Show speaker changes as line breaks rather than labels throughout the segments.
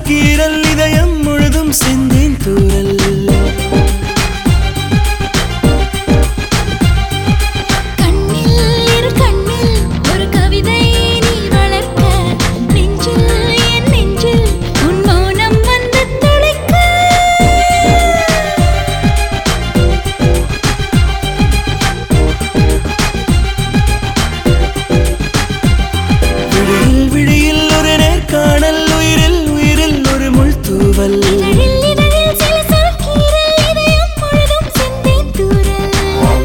கீரல் இதயம் முழுதும் செந்தேன் தூரல்
கண்ணில் இரு கண்ணில் ஒரு கவிதை நீ வளர்க்க நெஞ்சில் என் நெஞ்சில் உன் மௌனம் வந்து துளைக்க
விழியில் விழியில் ஒரு நேர்காணல் உயிரில் உயிரில் ஒரு முள் தூவல்
இதழில் இதழில் சில சொல் கீறல் இதயம் முழுதும் செந்தேன் தூறல்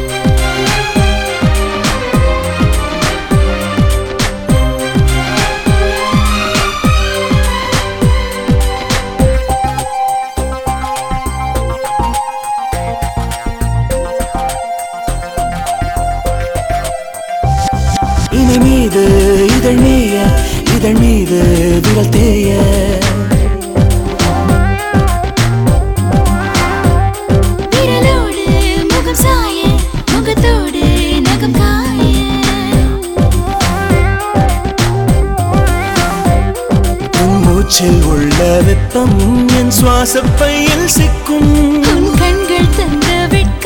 இனி மீது இதழ் மேய இதழ் மீது விரல் தேய
விரலோடு முகம் சாய முகத்தோடு நகம் காய
உன் மூச்சில் உள்ள வெப்பம் என் சுவாச பையில் சிக்கும்
உன் கண்கள் தந்த வெட்கம்